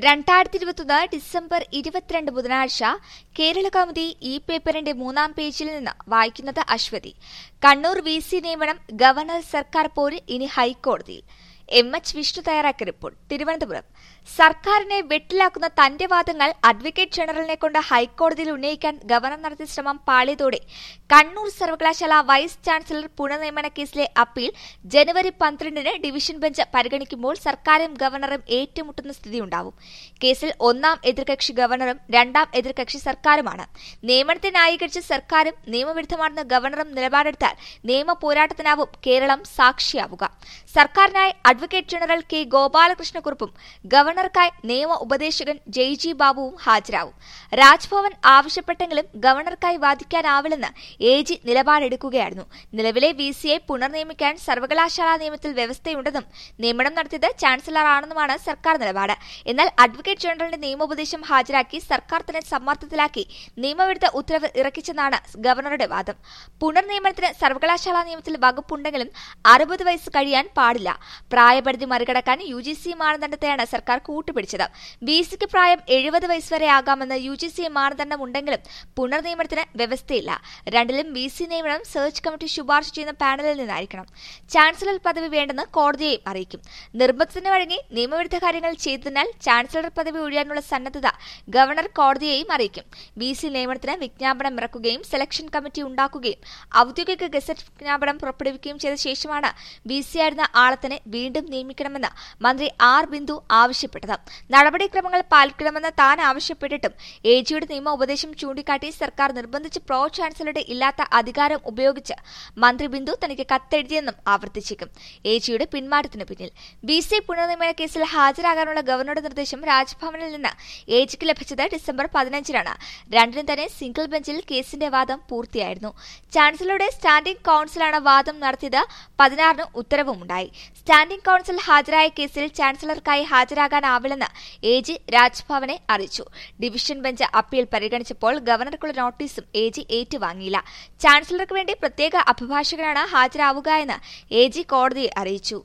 രണ്ടായിരത്തി ഇരുപത്തൊന്ന് ഡിസംബർ ഇരുപത്തിരണ്ട് ബുധനാഴ്ച കേരള കൗമുദി ഈ പേപ്പറിന്റെ മൂന്നാം പേജിൽ നിന്ന് വായിക്കുന്നത് അശ്വതി കണ്ണൂർ വി സി നിയമനം ഗവർണർ സർക്കാർ പോര് ഇനി ഹൈക്കോടതിയിൽ എം എച്ച് വിഷ്ണു തയ്യാറാക്കിയ റിപ്പോർട്ട് തിരുവനന്തപുരം സർക്കാരിനെ വെട്ടിലാക്കുന്ന തന്റെ വാദങ്ങൾ അഡ്വക്കേറ്റ് ജനറലിനെ കൊണ്ട് ഹൈക്കോടതിയിൽ ഉന്നയിക്കാൻ ഗവർണർ നടത്തിയ ശ്രമം പാളിയതോടെ കണ്ണൂർ സർവകലാശാല വൈസ് ചാൻസലർ പുനർനിയമന കേസിലെ അപ്പീൽ ജനുവരി പന്ത്രണ്ടിന് ഡിവിഷൻ ബെഞ്ച് പരിഗണിക്കുമ്പോൾ സർക്കാരും ഗവർണറും ഏറ്റുമുട്ടുന്ന സ്ഥിതിയുണ്ടാവും കേസിൽ ഒന്നാം എതിർകക്ഷി ഗവർണറും രണ്ടാം എതിർകക്ഷി സർക്കാരുമാണ് നിയമനത്തെ ന്യായീകരിച്ച് സർക്കാരും നിയമവിരുദ്ധമാണെന്ന് ഗവർണറും നിലപാടെടുത്താൽ നിയമ പോരാട്ടത്തിനാവും കേരളം സാക്ഷിയാവുക സർക്കാരിനായി അഡ്വക്കേറ്റ് ജനറൽ കെ ഗോപാലകൃഷ്ണക്കുറുപ്പും ഗവർണർക്കായി നിയമ ഉപദേശകൻ ജയ് ജി ബാബുവും ഹാജരാവും രാജ്ഭവൻ ആവശ്യപ്പെട്ടെങ്കിലും ഗവർണർക്കായി വാദിക്കാനാവില്ലെന്ന് എ ജി നിലപാടെടുക്കുകയായിരുന്നു നിലവിലെ വി സിയെ പുനർനിയമിക്കാൻ സർവകലാശാല നിയമത്തിൽ വ്യവസ്ഥയുണ്ടെന്നും നിയമനം നടത്തിയത് ചാൻസലർ ആണെന്നുമാണ് സർക്കാർ നിലപാട് എന്നാൽ അഡ്വക്കേറ്റ് ജനറലിന്റെ നിയമോപദേശം ഹാജരാക്കി സർക്കാർ തന്നെ സമ്മർദ്ദത്തിലാക്കി നിയമവിരുദ്ധ ഉത്തരവ് ഇറക്കിച്ചെന്നാണ് ഗവർണറുടെ വാദം പുനർനിയമനത്തിന് സർവകലാശാല നിയമത്തിൽ വകുപ്പുണ്ടെങ്കിലും അറുപത് വയസ്സ് കഴിയാൻ പാടില്ല പ്രായപരിധി മറികടക്കാൻ യു ജി സി മാനദണ്ഡത്തെയാണ് സർക്കാർ കൂട്ടുപിടിച്ചത് ബി സിക്ക് പ്രായം എഴുപത് വയസ്സ് വരെ ആകാമെന്ന് യു ജി സി മാനദണ്ഡം ഉണ്ടെങ്കിലും പുനർനിയമനത്തിന് വ്യവസ്ഥയില്ല രണ്ടിലും ബി സി നിയമനം സെർച്ച് കമ്മിറ്റി ശുപാർശ ചെയ്യുന്ന പാനലിൽ നിന്നായിരിക്കണം ചാൻസലർ പദവി വേണ്ടെന്ന് കോടതിയെയും അറിയിക്കും നിർബന്ധത്തിന് വഴങ്ങി നിയമവിരുദ്ധ കാര്യങ്ങൾ ചെയ്തതിനാൽ ചാൻസലർ പദവി ഒഴിയാനുള്ള സന്നദ്ധത ഗവർണർ കോടതിയെയും അറിയിക്കും ബി സി നിയമനത്തിന് വിജ്ഞാപനം ഇറക്കുകയും സെലക്ഷൻ കമ്മിറ്റി ഉണ്ടാക്കുകയും ഔദ്യോഗിക ഗസറ്റ് വിജ്ഞാപനം പുറപ്പെടുവിക്കുകയും ചെയ്ത ശേഷമാണ് ബി സി ആയിരുന്ന ആളെ തന്നെ വീണ്ടും നിയമിക്കണമെന്ന് മന്ത്രി ആർ ബിന്ദു ആവശ്യപ്പെട്ടത് നടപടിക്രമങ്ങൾ പാലിക്കണമെന്ന് താൻ ആവശ്യപ്പെട്ടിട്ടും എ ജിയുടെ നിയമ ഉപദേശം ചൂണ്ടിക്കാട്ടി സർക്കാർ നിർബന്ധിച്ച് പ്രോ ചാൻസലറുടെ ഇല്ലാത്ത അധികാരം ഉപയോഗിച്ച് മന്ത്രി ബിന്ദു തനിക്ക് കത്തെഴുതിയെന്നും ആവർത്തിച്ചേക്കും എ ജിയുടെ പിന്മാറ്റത്തിന് പിന്നിൽ ബി സി പുനർനിയമന കേസിൽ ഹാജരാകാനുള്ള ഗവർണറുടെ നിർദ്ദേശം രാജ്ഭവനിൽ നിന്ന് എ ജിക്ക് ലഭിച്ചത് ഡിസംബർ പതിനഞ്ചിനാണ് രണ്ടിനും തന്നെ സിംഗിൾ ബെഞ്ചിൽ കേസിന്റെ വാദം പൂർത്തിയായിരുന്നു ചാൻസലറുടെ സ്റ്റാൻഡിംഗ് കൌൺസിലാണ് വാദം നടത്തിയത് പതിനാറിന് ഉത്തരവുമുണ്ടായി സ്റ്റാൻഡിംഗ് കൌൺസിൽ ഹാജരായ കേസിൽ ചാൻസലർക്കായി ഹാജരാകാനാവില്ലെന്ന് എ ജി രാജ്ഭവനെ അറിയിച്ചു ഡിവിഷൻ ബെഞ്ച് അപ്പീൽ പരിഗണിച്ചപ്പോൾ ഗവർണർക്കുള്ള നോട്ടീസും എ ജി ഏറ്റുവാങ്ങിയില്ല ചാൻസലർക്ക് വേണ്ടി പ്രത്യേക അഭിഭാഷകനാണ് ഹാജരാവുക എന്ന് എ ജി കോടതിയെ അറിയിച്ചു